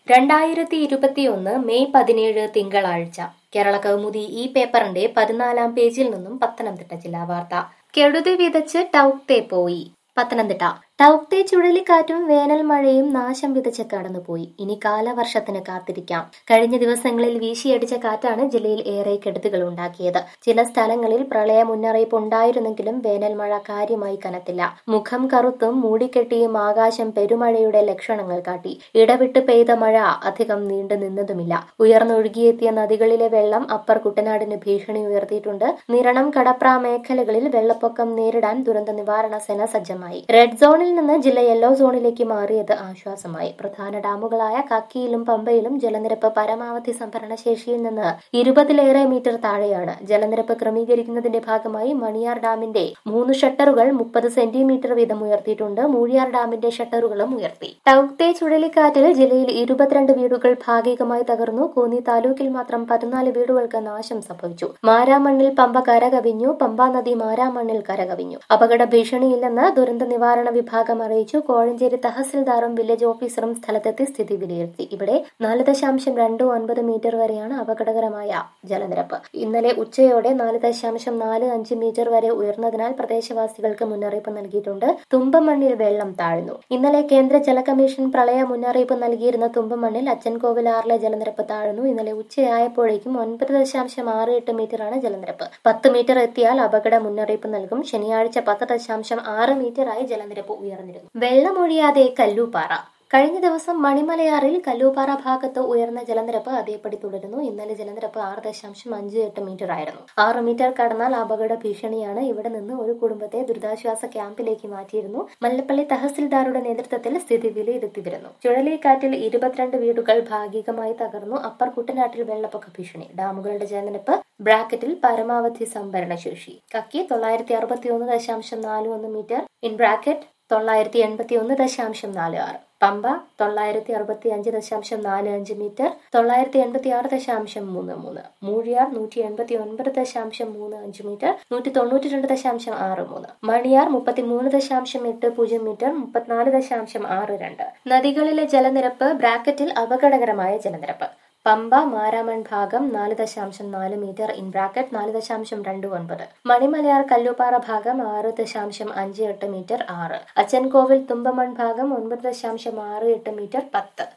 രണ്ടായിരത്തി ഇരുപത്തിയൊന്ന് മെയ് പതിനേഴ് തിങ്കളാഴ്ച കേരള കൗമുദി ഈ പേപ്പറിന്റെ പതിനാലാം പേജിൽ നിന്നും പത്തനംതിട്ട ജില്ലാ വാർത്ത കെടുതി വിതച്ച് ടൗക്തെ പോയി പത്തനംതിട്ട ടൗക്തെ ചുഴലിക്കാറ്റും വേനൽ മഴയും നാശം വിതച്ച് കടന്നുപോയി ഇനി കാലവർഷത്തിന് കാത്തിരിക്കാം കഴിഞ്ഞ ദിവസങ്ങളിൽ വീശിയടിച്ച കാറ്റാണ് ജില്ലയിൽ ഏറെ കെടുതികൾ ഉണ്ടാക്കിയത് ചില സ്ഥലങ്ങളിൽ പ്രളയ മുന്നറിയിപ്പ് ഉണ്ടായിരുന്നെങ്കിലും വേനൽ മഴ കാര്യമായി കനത്തില്ല മുഖം കറുത്തും മൂടിക്കെട്ടിയും ആകാശം പെരുമഴയുടെ ലക്ഷണങ്ങൾ കാട്ടി ഇടവിട്ട് പെയ്ത മഴ അധികം നീണ്ടു നിന്നതുമില്ല ഉയർന്നൊഴുകിയെത്തിയ നദികളിലെ വെള്ളം അപ്പർ കുട്ടനാടിന് ഭീഷണി ഉയർത്തിയിട്ടുണ്ട് നിരണം കടപ്ര മേഖലകളിൽ വെള്ളപ്പൊക്കം നേരിടാൻ ദുരന്ത നിവാരണ സേന സജ്ജമായി റെഡ് സോണിൽ നിന്ന് ജില്ല യെല്ലോ സോണിലേക്ക് മാറിയത് ആശ്വാസമായി പ്രധാന ഡാമുകളായ കക്കിയിലും പമ്പയിലും ജലനിരപ്പ് പരമാവധി സംഭരണ ശേഷിയിൽ നിന്ന് ഇരുപതിലേറെ മീറ്റർ താഴെയാണ് ജലനിരപ്പ് ക്രമീകരിക്കുന്നതിന്റെ ഭാഗമായി മണിയാർ ഡാമിന്റെ മൂന്ന് ഷട്ടറുകൾ മുപ്പത് സെന്റിമീറ്റർ വീതം ഉയർത്തിയിട്ടുണ്ട് മൂഴിയാർ ഡാമിന്റെ ഷട്ടറുകളും ഉയർത്തി ടൗക്തെ ചുഴലിക്കാറ്റിൽ ജില്ലയിൽ ഇരുപത്തിരണ്ട് വീടുകൾ ഭാഗികമായി തകർന്നു കോന്നി താലൂക്കിൽ മാത്രം പതിനാല് വീടുകൾക്ക് നാശം സംഭവിച്ചു മാരാമണ്ണിൽ പമ്പ കരകവിഞ്ഞു പമ്പാ നദി മാരാമണ്ണിൽ കരകവിഞ്ഞു അപകട ഭീഷണിയില്ലെന്ന് ദുരന്ത നിവാരണ വിഭാഗം അറിയിച്ചു കോഴഞ്ചേരി തഹസിൽദാറും വില്ലേജ് ഓഫീസറും സ്ഥലത്തെത്തി സ്ഥിതി വിലയിരുത്തി ഇവിടെ നാല് ദശാംശം രണ്ട് ഒൻപത് മീറ്റർ വരെയാണ് അപകടകരമായ ജലനിരപ്പ് ഇന്നലെ ഉച്ചയോടെ നാല് ദശാംശം നാല് അഞ്ച് മീറ്റർ വരെ ഉയർന്നതിനാൽ പ്രദേശവാസികൾക്ക് മുന്നറിയിപ്പ് നൽകിയിട്ടുണ്ട് തുമ്പമണ്ണിൽ വെള്ളം താഴ്ന്നു ഇന്നലെ കേന്ദ്ര ജല കമ്മീഷൻ പ്രളയ മുന്നറിയിപ്പ് നൽകിയിരുന്ന തുമ്പമണ്ണിൽ അച്ചൻകോവിലാറിലെ ജലനിരപ്പ് താഴ്ന്നു ഇന്നലെ ഉച്ചയായപ്പോഴേക്കും ഒൻപത് ദശാംശം ആറ് എട്ട് മീറ്ററാണ് ജലനിരപ്പ് പത്ത് മീറ്റർ എത്തിയാൽ അപകട മുന്നറിയിപ്പ് നൽകും ശനിയാഴ്ച പത്ത് ദശാംശം ആറ് മീറ്ററായി ജലനിരപ്പ് ഉയർന്നിരുന്നു വെള്ളമൊഴിയാതെ കല്ലൂപ്പാറ കഴിഞ്ഞ ദിവസം മണിമലയാറിൽ കല്ലൂപ്പാറ ഭാഗത്ത് ഉയർന്ന ജലനിരപ്പ് അതേപടി തുടരുന്നു ഇന്നലെ ജലനിരപ്പ് ആറ് ദശാംശം അഞ്ച് എട്ട് മീറ്റർ ആയിരുന്നു ആറ് മീറ്റർ കടന്നാൽ അപകട ഭീഷണിയാണ് ഇവിടെ നിന്ന് ഒരു കുടുംബത്തെ ദുരിതാശ്വാസ ക്യാമ്പിലേക്ക് മാറ്റിയിരുന്നു മല്ലപ്പള്ളി തഹസിൽദാറുടെ നേതൃത്വത്തിൽ സ്ഥിതി വിലയിരുത്തി വരുന്നു ചുഴലിക്കാറ്റിൽ ഇരുപത്തിരണ്ട് വീടുകൾ ഭാഗികമായി തകർന്നു അപ്പർ കുട്ടനാട്ടിൽ വെള്ളപ്പൊക്ക ഭീഷണി ഡാമുകളുടെ ജലനിരപ്പ് ബ്രാക്കറ്റിൽ പരമാവധി സംഭരണ ശേഷി കക്കി തൊള്ളായിരത്തി അറുപത്തി ഒന്ന് ദശാംശം നാല് ഒന്ന് മീറ്റർ ഇൻ ബ്രാക്കറ്റ് തൊള്ളായിരത്തി എൺപത്തി ഒന്ന് ദശാംശം നാല് ആറ് പമ്പ തൊള്ളായിരത്തി അറുപത്തി അഞ്ച് ദശാംശം നാല് അഞ്ച് മീറ്റർ തൊള്ളായിരത്തി എൺപത്തി ആറ് ദശാംശം മൂന്ന് മൂന്ന് മൂഴിയാർ നൂറ്റി എൺപത്തി ഒൻപത് ദശാംശം മൂന്ന് അഞ്ച് മീറ്റർ നൂറ്റി തൊണ്ണൂറ്റി രണ്ട് ദശാംശം ആറ് മൂന്ന് മണിയാർ മുപ്പത്തി മൂന്ന് ദശാംശം എട്ട് പൂജ്യം മീറ്റർ മുപ്പത്തിനാല് ദശാംശം ആറ് രണ്ട് നദികളിലെ ജലനിരപ്പ് ബ്രാക്കറ്റിൽ അപകടകരമായ ജലനിരപ്പ് പമ്പ മാരാമൺ ഭാഗം നാല് ദശാംശം നാല് മീറ്റർ ഇൻ ബ്രാക്കറ്റ് നാല് ദശാംശം രണ്ട് ഒൻപത് മണിമലയാർ കല്ലുപാറ ഭാഗം ആറ് ദശാംശം അഞ്ച് എട്ട് മീറ്റർ ആറ് അച്ചൻകോവിൽ തുമ്പമൺ ഭാഗം ഒൻപത് ദശാംശം ആറ് എട്ട് മീറ്റർ പത്ത്